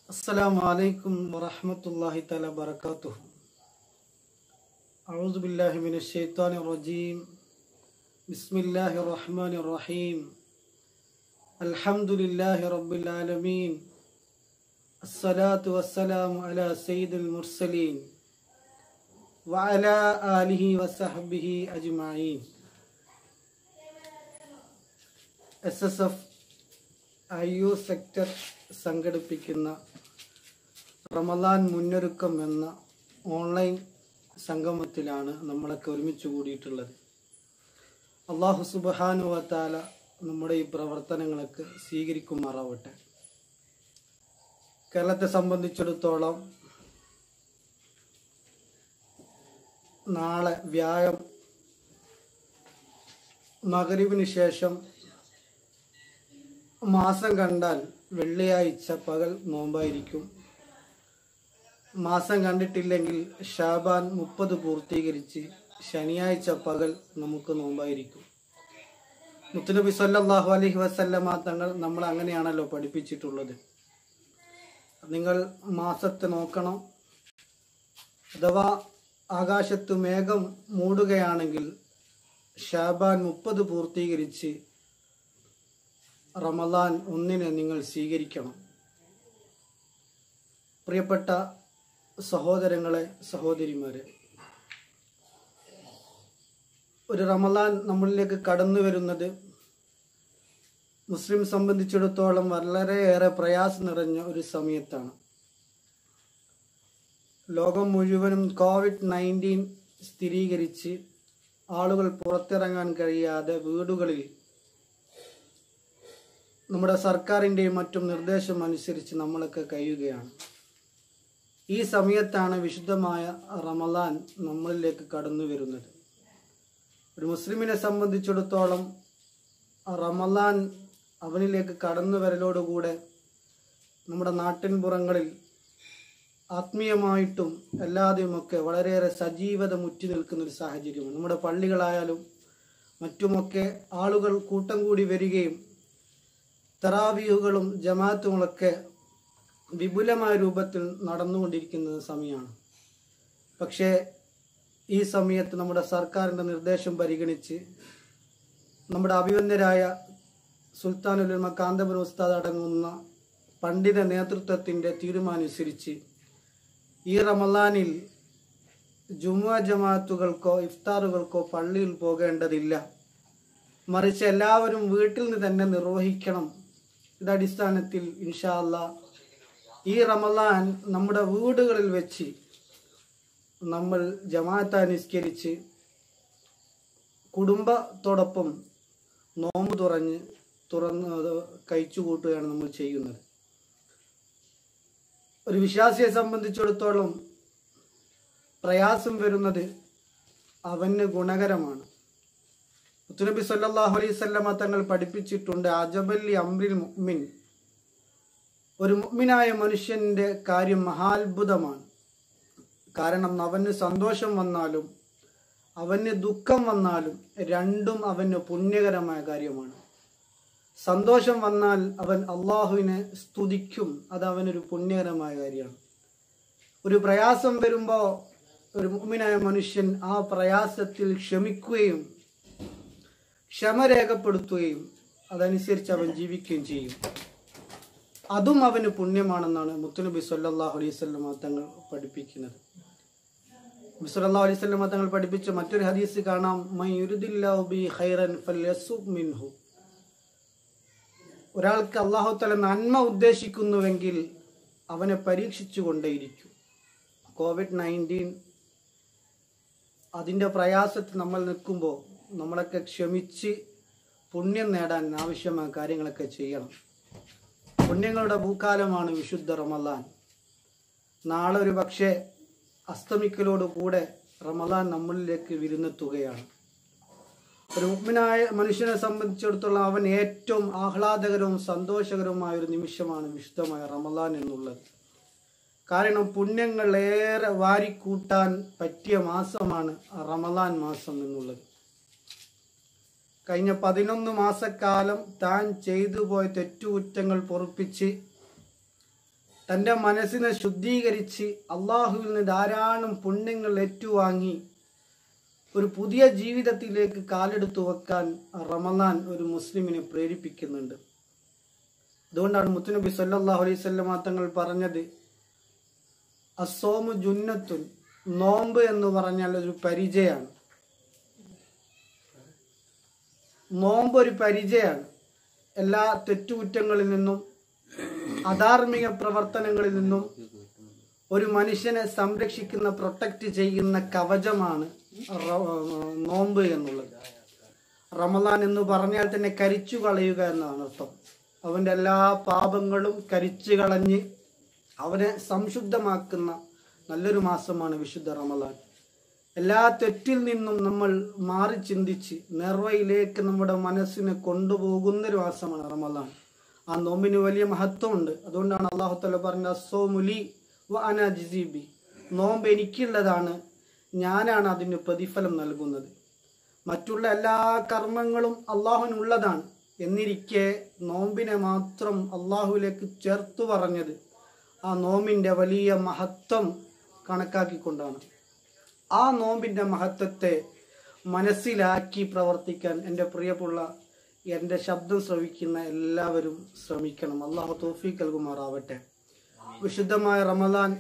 السلام عليكم ورحمة الله تعالى وبركاته أعوذ بالله من الشيطان الرجيم بسم الله الرحمن الرحيم الحمد لله رب العالمين الصلاة والسلام على سيد المرسلين وعلى آله وصحبه أجمعين S S F I U sector സംഘടിപ്പിക്കുന്ന റമദാൻ മുന്നൊരുക്കം എന്ന online സംഗമത്തിലാണ് നമ്മളൊക്കെ ഒരുമിച്ച് കൂടിയിട്ടുള്ളത് അള്ളാഹു സുബാനുവത്താല നമ്മുടെ ഈ പ്രവർത്തനങ്ങളൊക്കെ സ്വീകരിക്കുമാറാവട്ടെ കേരളത്തെ സംബന്ധിച്ചിടത്തോളം നാളെ വ്യാഴം മകരിവിന് ശേഷം മാസം കണ്ടാൽ വെള്ളിയാഴ്ച പകൽ നോമ്പായിരിക്കും മാസം കണ്ടിട്ടില്ലെങ്കിൽ ഷാബാൻ മുപ്പത് പൂർത്തീകരിച്ച് ശനിയാഴ്ച പകൽ നമുക്ക് നോമ്പായിരിക്കും മുത്തുനബി സല്ലല്ലാഹു അലൈഹി വസല്ലമ തങ്ങൾ നമ്മൾ അങ്ങനെയാണല്ലോ പഠിപ്പിച്ചിട്ടുള്ളത് നിങ്ങൾ മാസത്തെ നോക്കണം അഥവാ ആകാശത്ത് മേഘം മൂടുകയാണെങ്കിൽ ഷാബാൻ മുപ്പത് പൂർത്തീകരിച്ച് റമദാൻ ഒന്നിനെ നിങ്ങൾ സ്വീകരിക്കണം പ്രിയപ്പെട്ട സഹോദരങ്ങളെ സഹോദരിമാരെ ഒരു റമദാൻ നമ്മളിലേക്ക് കടന്നു വരുന്നത് മുസ്ലിം സംബന്ധിച്ചിടത്തോളം വളരെയേറെ പ്രയാസം നിറഞ്ഞ ഒരു സമയത്താണ് ലോകം മുഴുവനും കോവിഡ് നയൻറ്റീൻ സ്ഥിരീകരിച്ച് ആളുകൾ പുറത്തിറങ്ങാൻ കഴിയാതെ വീടുകളിൽ നമ്മുടെ സർക്കാരിൻ്റെയും മറ്റും നിർദ്ദേശം അനുസരിച്ച് നമ്മളൊക്കെ കഴിയുകയാണ് ഈ സമയത്താണ് വിശുദ്ധമായ റമദാൻ നമ്മളിലേക്ക് കടന്നു വരുന്നത് ഒരു മുസ്ലിമിനെ സംബന്ധിച്ചിടത്തോളം റമദാൻ അവനിലേക്ക് കടന്നു വരലോടുകൂടെ നമ്മുടെ നാട്ടിൻപുറങ്ങളിൽ ആത്മീയമായിട്ടും അല്ലാതെയുമൊക്കെ വളരെയേറെ സജീവത മുറ്റി നിൽക്കുന്ന ഒരു സാഹചര്യമാണ് നമ്മുടെ പള്ളികളായാലും മറ്റുമൊക്കെ ആളുകൾ കൂട്ടം കൂടി വരികയും തറാവിയുകളും ജമാഅത്തുകളൊക്കെ വിപുലമായ രൂപത്തിൽ നടന്നുകൊണ്ടിരിക്കുന്ന സമയമാണ് പക്ഷേ ഈ സമയത്ത് നമ്മുടെ സർക്കാരിൻ്റെ നിർദ്ദേശം പരിഗണിച്ച് നമ്മുടെ അഭിവന്ദരായ സുൽത്താനുലുമ കാന്തപുരം ഉസ്താദ് അടങ്ങുന്ന പണ്ഡിത നേതൃത്വത്തിൻ്റെ തീരുമാനമനുസരിച്ച് ഈ റമദാനിൽ ജുമുഅ ജമാഅത്തുകൾക്കോ ഇഫ്താറുകൾക്കോ പള്ളിയിൽ പോകേണ്ടതില്ല മറിച്ച് എല്ലാവരും വീട്ടിൽ നിന്ന് തന്നെ നിർവഹിക്കണം ഇത് അടിസ്ഥാനത്തിൽ ഇൻഷാല്ല ഈ റമദാൻ നമ്മുടെ വീടുകളിൽ വെച്ച് നമ്മൾ ജമാഅത്ത് നിസ്കരിച്ച് കുടുംബത്തോടൊപ്പം നോമ്പ് തുറഞ്ഞ് തുറന്ന് കഴിച്ചു കൂട്ടുകയാണ് നമ്മൾ ചെയ്യുന്നത് ഒരു വിശ്വാസിയെ സംബന്ധിച്ചിടത്തോളം പ്രയാസം വരുന്നത് അവന് ഗുണകരമാണ് മുത്തുനബി സല്ലല്ലാഹു അലൈഹി വസല്ലമ തങ്ങൾ പഠിപ്പിച്ചിട്ടുണ്ട് അജബല്ലി അംറിൽ മുഅ്മിൻ ഒരു മുഅ്മിനായ മനുഷ്യന്റെ കാര്യം മഹാത്ഭുതമാണ് കാരണം അവന് സന്തോഷം വന്നാലും അവന് ദുഃഖം വന്നാലും രണ്ടും അവന് പുണ്യകരമായ കാര്യമാണ് സന്തോഷം വന്നാൽ അവൻ അള്ളാഹുവിനെ സ്തുതിക്കും അത് അവനൊരു പുണ്യകരമായ കാര്യമാണ് ഒരു പ്രയാസം വരുമ്പോൾ ഒരു മുഅ്മിനായ മനുഷ്യൻ ആ പ്രയാസത്തിൽ ക്ഷമിക്കുകയും ക്ഷമ രേഖപ്പെടുത്തുകയും അതനുസരിച്ച് അവൻ ജീവിക്കുകയും ചെയ്യും അതും അവന് പുണ്യമാണെന്നാണ് മുത്തുനബി സല്ലാഹു അലൈഹി സ്വല്ലമ തങ്ങൾ പഠിപ്പിക്കുന്നത് നബി സല്ലല്ലാഹു അലൈഹി വസല്ലമ തങ്ങൾ പഠിപ്പിച്ച മറ്റൊരു ഹദീസ് കാണാം മൻ യുരിദില്ലാഹു ബി ഖൈറൻ ഫൽയസുബ് മിൻഹു ഒരാൾക്ക് അള്ളാഹു തല നന്മ ഉദ്ദേശിക്കുന്നുവെങ്കിൽ അവനെ പരീക്ഷിച്ചു കൊണ്ടേയിരിക്കും കോവിഡ് നയൻറ്റീൻ അതിൻ്റെ പ്രയാസത്തിൽ നമ്മൾ നിൽക്കുമ്പോൾ നമ്മളൊക്കെ ക്ഷമിച്ച് പുണ്യം നേടാൻ ആവശ്യമായ കാര്യങ്ങളൊക്കെ ചെയ്യണം പുണ്യങ്ങളുടെ ഭൂക്കാലമാണ് വിശുദ്ധ റമദാൻ നാളെ ഒരു പക്ഷേ അസ്തമിക്കലോട് കൂടെ റമദാൻ നമ്മളിലേക്ക് വിരുന്നെത്തുകയാണ് ഒരു മുഗ്മിനായ മനുഷ്യനെ സംബന്ധിച്ചിടത്തോളം അവൻ ഏറ്റവും ആഹ്ലാദകരവും സന്തോഷകരവുമായ ഒരു നിമിഷമാണ് വിശുദ്ധമായ റമദാൻ എന്നുള്ളത് കാരണം പുണ്യങ്ങൾ ഏറെ വാരിക്കൂട്ടാൻ പറ്റിയ മാസമാണ് റമദാൻ മാസം എന്നുള്ളത് കഴിഞ്ഞ പതിനൊന്ന് മാസക്കാലം താൻ ചെയ്തു പോയ തെറ്റുകുറ്റങ്ങൾ പൊറുപ്പിച്ച് തൻ്റെ മനസ്സിനെ ശുദ്ധീകരിച്ച് അള്ളാഹുവിൽ നിന്ന് ധാരാളം പുണ്യങ്ങൾ ഏറ്റുവാങ്ങി ഒരു പുതിയ ജീവിതത്തിലേക്ക് കാലെടുത്തു വെക്കാൻ റമദാൻ ഒരു മുസ്ലിമിനെ പ്രേരിപ്പിക്കുന്നുണ്ട് അതുകൊണ്ടാണ് മുത്തുനബി സല്ലല്ലാഹു അലൈഹി വസല്ലമ തങ്ങൾ പറഞ്ഞത് അസോമു ജുന്നത്തുൻ നോമ്പ് എന്ന് പറഞ്ഞാൽ ഒരു പരിചയമാണ് നോമ്പ് ഒരു പരിചയമാണ് എല്ലാ തെറ്റുകുറ്റങ്ങളിൽ നിന്നും അധാർമിക പ്രവർത്തനങ്ങളിൽ നിന്നും ഒരു മനുഷ്യനെ സംരക്ഷിക്കുന്ന പ്രൊട്ടക്റ്റ് ചെയ്യുന്ന കവചമാണ് റ- നോമ്പ് എന്നുള്ളത് റമദാൻ എന്ന് പറഞ്ഞാൽ തന്നെ കരിച്ചു കളയുക എന്നാണ് അർത്ഥം അവന്റെ എല്ലാ പാപങ്ങളും കരിച്ചു കളഞ്ഞ് അവനെ സംശുദ്ധമാക്കുന്ന നല്ലൊരു മാസമാണ് വിശുദ്ധ റമദാൻ എല്ലാ തെറ്റിൽ നിന്നും നമ്മൾ മാറി ചിന്തിച്ച് നേർവയിലേക്ക് നമ്മുടെ മനസ്സിനെ കൊണ്ടുപോകുന്ന ഒരു മാസമാണ് റമദാൻ ആ നോമ്പിന് വലിയ മഹത്വമുണ്ട് അതുകൊണ്ടാണ് അള്ളാഹു തല പറഞ്ഞ സോമുലി വ അന ജിസിബി നോമ്പ് എനിക്കുള്ളതാണ് ഞാനാണ് അതിന് പ്രതിഫലം നൽകുന്നത് മറ്റുള്ള എല്ലാ കർമ്മങ്ങളും അള്ളാഹുവിനുള്ളതാണ് എന്നിരിക്കെ നോമ്പിനെ മാത്രം അള്ളാഹുവിലേക്ക് ചേർത്തു പറഞ്ഞത് ആ നോമ്പിന്റെ വലിയ മഹത്വം കണക്കാക്കിക്കൊണ്ടാണ് ആ നോമ്പിന്റെ മഹത്വത്തെ മനസ്സിലാക്കി പ്രവർത്തിക്കാൻ എൻ്റെ പ്രിയമുള്ള എൻ്റെ ശബ്ദം ശ്രവിക്കുന്ന എല്ലാവരും ശ്രമിക്കണം അള്ളാഹു തോഫീക്ക് നൽകുമാറാവട്ടെ വിശുദ്ധമായ റമദാൻ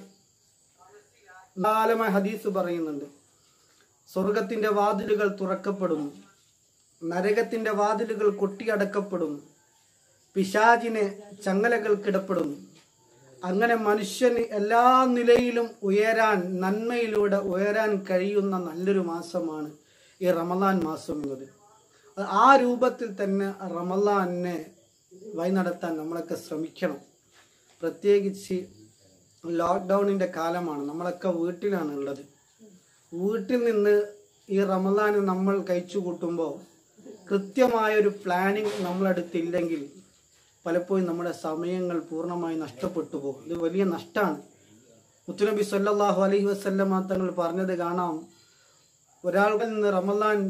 ധാരാളമായ ഹദീസ് പറയുന്നുണ്ട് സ്വർഗത്തിന്റെ വാതിലുകൾ തുറക്കപ്പെടുന്നു നരകത്തിന്റെ വാതിലുകൾ കൊട്ടിയടക്കപ്പെടുന്നു പിശാചിനെ ചങ്ങലകൾ കിടപ്പെടുന്നു അങ്ങനെ മനുഷ്യന് എല്ലാ നിലയിലും ഉയരാൻ നന്മയിലൂടെ ഉയരാൻ കഴിയുന്ന നല്ലൊരു മാസമാണ് ഈ റമദാൻ മാസം എന്നത് അത് ആ രൂപത്തിൽ തന്നെ റമദാനെ വഴി നടത്താൻ നമ്മളൊക്കെ ശ്രമിക്കണം പ്രത്യേകിച്ച് ലോക്ക്ഡൗണിന്റെ കാലമാണ് നമ്മളൊക്കെ വീട്ടിലാണ് ഉള്ളത് വീട്ടിൽ നിന്ന് ഈ റമദാന് നമ്മൾ കഴിച്ചു കൂട്ടുമ്പോൾ കൃത്യമായ ഒരു പ്ലാനിങ് നമ്മളടുത്തില്ലെങ്കിൽ പലപ്പോഴും നമ്മുടെ സമയങ്ങൾ പൂർണ്ണമായി നഷ്ടപ്പെട്ടു പോകും ഇത് വലിയ നഷ്ടമാണ് മുത്തുനബി സല്ലല്ലാഹു അലൈഹി വസല്ലമ തങ്ങൾ പറഞ്ഞത് കാണാം ഒരാൾക്ക് നിന്ന് റമദാൻ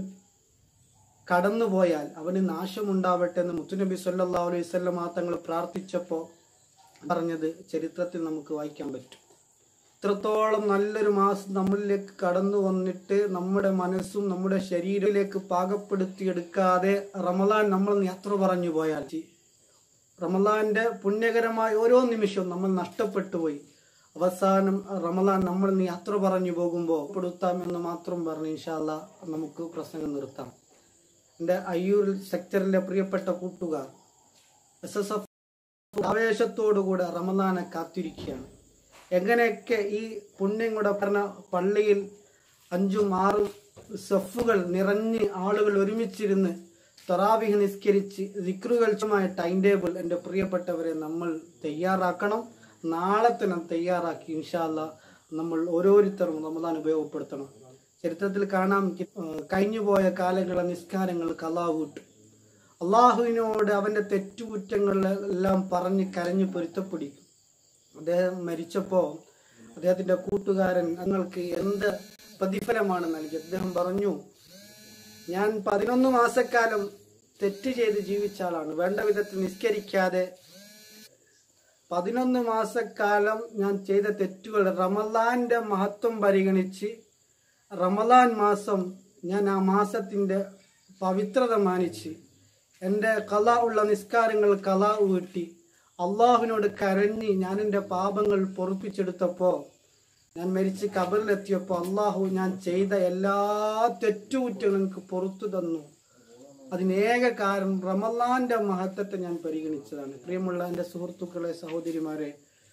കടന്നുപോയാൽ അവന് നാശമുണ്ടാവട്ടെ എന്ന് മുത്തുനബി സല്ലല്ലാഹു അലൈഹി വസല്ലമ തങ്ങൾ പ്രാർത്ഥിച്ചപ്പോൾ പറഞ്ഞത് ചരിത്രത്തിൽ നമുക്ക് വായിക്കാൻ പറ്റും ഇത്രത്തോളം നല്ലൊരു മാസം നമ്മളിലേക്ക് കടന്നു വന്നിട്ട് നമ്മുടെ മനസ്സും നമ്മുടെ ശരീരത്തിലേക്ക് പാകപ്പെടുത്തിയെടുക്കാതെ റമദാൻ നമ്മൾ യാത്ര പറഞ്ഞു പോയാൽ റമദാന്റെ പുണ്യകരമായ ഓരോ നിമിഷവും നമ്മൾ നഷ്ടപ്പെട്ടു പോയി അവസാനം റമദാൻ നമ്മൾ യാത്ര പറഞ്ഞു പോകുമ്പോൾ പെടുത്താം എന്ന് മാത്രം പറഞ്ഞ് ഇൻഷാല്ല നമുക്ക് പ്രസംഗം നിർത്താം എൻ്റെ അയ്യൂർ സെക്ടറിലെ പ്രിയപ്പെട്ട കൂട്ടുകാർ എസ് എസ് എഫ് ആവേശത്തോടുകൂടെ റമദാനെ കാത്തിരിക്കുകയാണ് എങ്ങനെയൊക്കെ ഈ പുണ്യം കൂടെ പറഞ്ഞ പള്ളിയിൽ അഞ്ചും ആറും സെഫുകൾ നിറഞ്ഞ് ആളുകൾ ഒരുമിച്ചിരുന്ന് തറാവിഹ് നിസ്കരിച്ച് ദിക്റുകൾച്ചുമായ ടൈം ടേബിൾ എൻ്റെ പ്രിയപ്പെട്ടവരെ നമ്മൾ തയ്യാറാക്കണം നാളെ തന്നെ തയ്യാറാക്കി ഇൻഷാല്ല നമ്മൾ ഓരോരുത്തരും റമദാൻ ഉപയോഗപ്പെടുത്തണം ചരിത്രത്തിൽ കാണാം ഏഹ് കഴിഞ്ഞുപോയ കാലങ്ങളെ നിസ്കാരങ്ങൾ കലാവൂട്ട് അള്ളാഹുവിനോട് അവന്റെ തെറ്റുകുറ്റങ്ങളെല്ലാം പറഞ്ഞ് കരഞ്ഞു പൊരുത്തപ്പിടിക്കും അദ്ദേഹം മരിച്ചപ്പോ അദ്ദേഹത്തിന്റെ കൂട്ടുകാരൻ ഞങ്ങൾക്ക് എന്ത് പ്രതിഫലമാണ് നൽകിയത് അദ്ദേഹം പറഞ്ഞു ഞാൻ പതിനൊന്ന് മാസക്കാലം തെറ്റ് ചെയ്ത് ജീവിച്ച ആളാണ് വേണ്ട വിധത്തിൽ നിസ്കരിക്കാതെ പതിനൊന്ന് മാസക്കാലം ഞാൻ ചെയ്ത തെറ്റുകൾ റമലാന്റെ മഹത്വം പരിഗണിച്ച് റമലാൻ മാസം ഞാൻ ആ മാസത്തിന്റെ പവിത്രത മാനിച്ച് എൻ്റെ കല ഉള്ള നിസ്കാരങ്ങൾ കല വീട്ടി അള്ളാഹുവിനോട് കരഞ്ഞ് ഞാൻ എൻ്റെ പാപങ്ങൾ പൊറുപ്പിച്ചെടുത്തപ്പോൾ ഞാൻ മരിച്ച് കബറിലെത്തിയപ്പോൾ അള്ളാഹു ഞാൻ ചെയ്ത എല്ലാ തെറ്റുകുറ്റങ്ങളും എനിക്ക് പുറത്തു തന്നു അതിനേക കാരണം റമലാന്റെ മഹത്വത്തെ ഞാൻ പരിഗണിച്ചതാണ് പ്രിയമുള്ള എൻ്റെ സുഹൃത്തുക്കളെ സഹോദരിമാരെ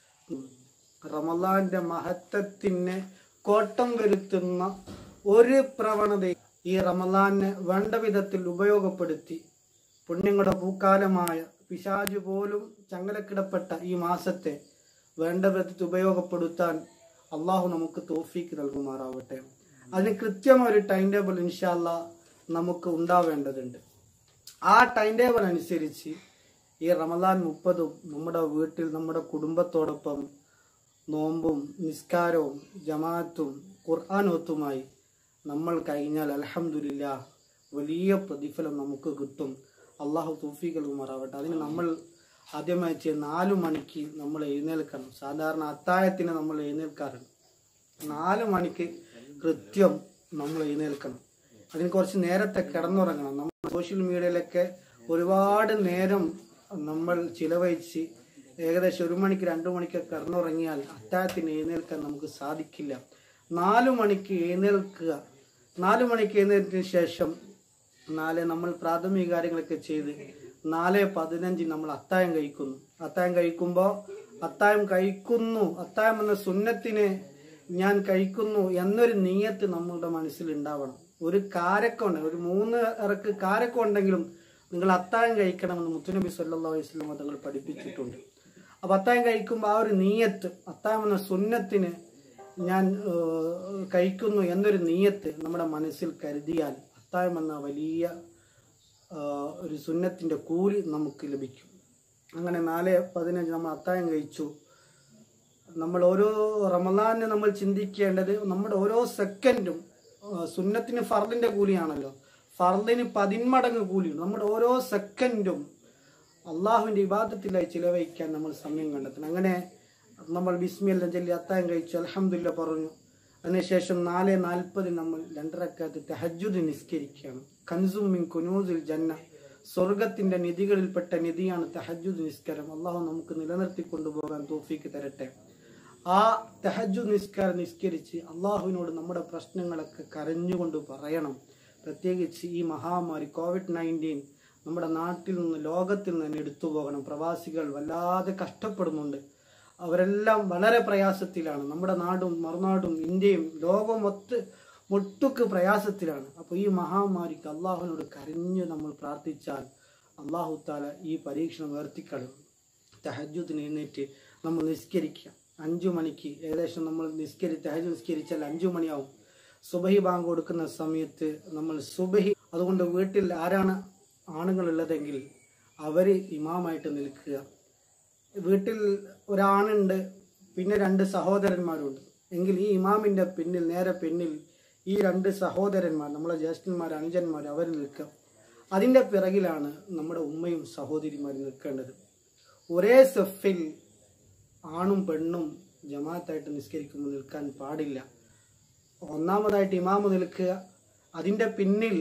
റമലാന്റെ മഹത്വത്തിന് കോട്ടം വരുത്തുന്ന ഒരു പ്രവണത ഈ റമലാനെ വേണ്ട വിധത്തിൽ ഉപയോഗപ്പെടുത്തി പുണ്യങ്ങളുടെ പൂക്കാലമായ പിശാജ് പോലും ചങ്ങലക്കിടപ്പെട്ട ഈ മാസത്തെ വേണ്ട വിധത്തിൽ ഉപയോഗപ്പെടുത്താൻ അള്ളാഹു നമുക്ക് തോഫീക്ക് നൽകുമാറാവട്ടെ അതിന് കൃത്യമായ ഒരു ടൈം ടേബിൾ ഇൻഷാല്ല നമുക്ക് ഉണ്ടാവേണ്ടതുണ്ട് ആ ടൈം ടേബിൾ അനുസരിച്ച് ഈ റമദാൻ മുപ്പതും നമ്മുടെ വീട്ടിൽ നമ്മുടെ കുടുംബത്തോടൊപ്പം നോമ്പും നിസ്കാരവും ജമാഅത്തും ഖുർആാനൊത്തുമായി നമ്മൾ കഴിഞ്ഞാൽ അലഹമില്ല വലിയ പ്രതിഫലം നമുക്ക് കിട്ടും അള്ളാഹു തൂഫീകൾ മാറാവട്ടെ അതിന് നമ്മൾ ആദ്യമായി ചെയ്ത് നാലു മണിക്ക് നമ്മൾ എഴുന്നേൽക്കണം സാധാരണ അത്തായത്തിന് നമ്മൾ എഴുന്നേൽക്കാറുണ്ട് നാല് മണിക്ക് കൃത്യം നമ്മൾ എഴുന്നേൽക്കണം അതിന് കുറച്ച് നേരത്തെ കിടന്നുറങ്ങണം നമ്മൾ സോഷ്യൽ മീഡിയയിലൊക്കെ ഒരുപാട് നേരം നമ്മൾ ചിലവഴിച്ച് ഏകദേശം ഒരു മണിക്ക് രണ്ടു മണിക്ക് കിടന്നുറങ്ങിയാൽ അത്താഴത്തിന് എഴുന്നേൽക്കാൻ നമുക്ക് സാധിക്കില്ല നാലു മണിക്ക് എഴുന്നേൽക്കുക നാലു മണിക്ക് എഴുന്നേറ്റതിന് ശേഷം നാല് നമ്മൾ പ്രാഥമിക കാര്യങ്ങളൊക്കെ ചെയ്ത് നാല് പതിനഞ്ച് നമ്മൾ അത്തായം കഴിക്കുന്നു അത്തായം കഴിക്കുമ്പോൾ അത്തായം കഴിക്കുന്നു അത്തായം എന്ന സുന്നത്തിനെ ഞാൻ കഴിക്കുന്നു എന്നൊരു നീയത്ത് നമ്മളുടെ മനസ്സിൽ ഉണ്ടാവണം ഒരു കാരക്ക ഉണ്ടെങ്കിൽ ഒരു മൂന്ന് ഇറക്ക് കാരക്ക ഉണ്ടെങ്കിലും നിങ്ങൾ അത്തായം കഴിക്കണമെന്ന് മുത്തുനബി സല്ലല്ലാഹു അലൈഹി വസല്ലം തങ്ങൾ പഠിപ്പിച്ചിട്ടുണ്ട് അപ്പൊ അത്തായം കഴിക്കുമ്പോൾ ആ ഒരു നീയത്ത് അത്തായം എന്ന സുന്നത്തിന് ഞാൻ ഏഹ്, കഴിക്കുന്നു എന്നൊരു നീയത്ത് നമ്മുടെ മനസ്സിൽ കരുതിയാൽ അത്തായം എന്ന വലിയ ആഹ്, ഒരു സുന്നത്തിന്റെ കൂലി നമുക്ക് ലഭിക്കും അങ്ങനെ നാല് പതിനഞ്ച് നമ്മൾ അത്തായം കഴിച്ചു നമ്മൾ ഓരോ റമദാനിന് നമ്മൾ ചിന്തിക്കേണ്ടത് നമ്മുടെ ഓരോ സെക്കൻഡും ആ, സുന്നത്തിന് ഫർദിന്റെ കൂലിയാണല്ലോ ഫർദിന് പതിന്മടങ്ങ് കൂലിയുണ്ട് നമ്മുടെ ഓരോ സെക്കൻഡും അള്ളാഹുവിന്റെ ഇബാദത്തിലായി ചിലവഴിക്കാൻ നമ്മൾ സമയം കണ്ടെത്തണം അങ്ങനെ നമ്മൾ ബിസ്മിയെല്ലാം ചൊല്ലി അത്തായം കഴിച്ചു അലഹമില്ല പറഞ്ഞു അതിനുശേഷം നാല് നാൽപ്പതിന് നമ്മൾ രണ്ടരക്കാത്ത് തെഹജുദ് നിസ്കരിക്കുകയാണ് കൻസും മിൻ കുനൂസിൽ ജന്ന സ്വർഗത്തിന്റെ നിധികളിൽപ്പെട്ട നിധിയാണ് തെഹജുദ് നിസ്കാരം അള്ളാഹു നമുക്ക് നിലനിർത്തി കൊണ്ടുപോകാൻ തോഫീക്ക് തരട്ടെ ആ തെഹജു നിസ്കാരം നിസ്കരിച്ച് അള്ളാഹുവിനോട് നമ്മുടെ പ്രശ്നങ്ങളൊക്കെ കരഞ്ഞുകൊണ്ട് പറയണം പ്രത്യേകിച്ച് ഈ മഹാമാരി കോവിഡ് നയൻറ്റീൻ നമ്മുടെ നാട്ടിൽ നിന്ന് ലോകത്തിൽ നിന്ന് എടുത്തു പോകണം പ്രവാസികൾ വല്ലാതെ കഷ്ടപ്പെടുന്നുണ്ട് അവരെല്ലാം വളരെ പ്രയാസത്തിലാണ് നമ്മുടെ നാടും മറുനാടും ഇന്ത്യയും ലോകവും ഒത്ത് മുട്ടുക്ക് പ്രയാസത്തിലാണ് അപ്പോൾ ഈ മഹാമാരിക്ക് അള്ളാഹുവിനോട് കരഞ്ഞ് നമ്മൾ പ്രാർത്ഥിച്ചാൽ അള്ളാഹു താല ഈ പരീക്ഷണം ഉയർത്തിക്കളയും തഹജുദിന് എഴുന്നേറ്റ് നമ്മൾ നിസ്കരിക്കുക അഞ്ചു മണിക്ക് ഏകദേശം നമ്മൾ നിസ്കരി തഹജ് നിസ്കരിച്ചാൽ അഞ്ചു മണിയാവും സുബഹി ബാങ്ക് കൊടുക്കുന്ന സമയത്ത് നമ്മൾ സുബഹി അതുകൊണ്ട് വീട്ടിൽ ആരാണ് ആണുങ്ങളുള്ളതെങ്കിൽ അവര് ഇമാമായിട്ട് നിൽക്കുക വീട്ടിൽ ഒരാണുണ്ട് പിന്നെ രണ്ട് സഹോദരന്മാരുണ്ട് എങ്കിൽ ഈ ഇമാമിന്റെ പിന്നിൽ നേരെ പിന്നിൽ ഈ രണ്ട് സഹോദരന്മാർ നമ്മളെ ജ്യേഷ്ഠന്മാർ അനുജന്മാർ അവർ നിൽക്കുക അതിന്റെ പിറകിലാണ് നമ്മുടെ ഉമ്മയും സഹോദരിമാരും നിൽക്കേണ്ടത് ഒരേ സെഫിൽ ആണും പെണ്ണും ജമാഅത്തായിട്ട് നിസ്കരിക്കുമ്പോൾ നിൽക്കാൻ പാടില്ല ഒന്നാമതായിട്ട് ഇമാമ് നിൽക്കുക അതിൻ്റെ പിന്നിൽ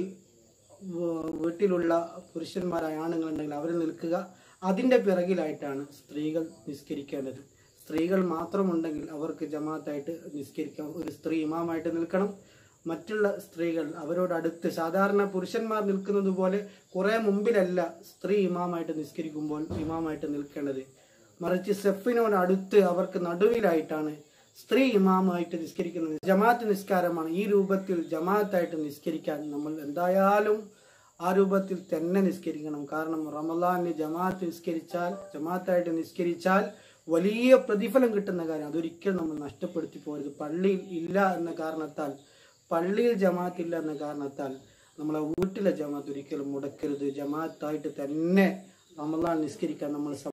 വ- വീട്ടിലുള്ള പുരുഷന്മാരായ ആണുങ്ങളുണ്ടെങ്കിൽ അവർ നിൽക്കുക അതിൻ്റെ പിറകിലായിട്ടാണ് സ്ത്രീകൾ നിസ്കരിക്കേണ്ടത് സ്ത്രീകൾ മാത്രമുണ്ടെങ്കിൽ അവർക്ക് ജമാഅത്തായിട്ട് നിസ്കരിക്കാം ഒരു സ്ത്രീ ഇമാമായിട്ട് നിൽക്കണം മറ്റുള്ള സ്ത്രീകൾ അവരോടടുത്ത് സാധാരണ പുരുഷന്മാർ നിൽക്കുന്നത് പോലെ കുറെ മുമ്പിലല്ല സ്ത്രീ ഇമാമായിട്ട് നിസ്കരിക്കുമ്പോൾ ഇമാമായിട്ട് നിൽക്കേണ്ടത് മറിച്ച് സെഫിനോട് അടുത്ത് അവർക്ക് നടുവിലായിട്ടാണ് സ്ത്രീ ഇമാമായിട്ട് നിസ്കരിക്കുന്നത് ജമാഅത്ത് നിസ്കാരമാണ് ഈ രൂപത്തിൽ ജമാഅത്തായിട്ട് നിസ്കരിക്കാൻ നമ്മൾ എന്തായാലും ആ രൂപത്തിൽ തന്നെ നിസ്കരിക്കണം കാരണം റമലാന് ജമാഅത്ത് നിസ്കരിച്ചാൽ ജമാഅത്തായിട്ട് നിസ്കരിച്ചാൽ വലിയ പ്രതിഫലം കിട്ടുന്ന കാര്യം അതൊരിക്കലും നമ്മൾ നഷ്ടപ്പെടുത്തി പോകരുത് പള്ളിയിൽ ഇല്ല എന്ന കാരണത്താൽ പള്ളിയിൽ ജമാഅത്ത് ഇല്ല എന്ന കാരണത്താൽ നമ്മളെ വീട്ടിലെ ജമാഅത്ത് ഒരിക്കലും മുടക്കരുത് ജമാഅത്തായിട്ട് തന്നെ റമലാൻ നിസ്കരിക്കാൻ നമ്മൾ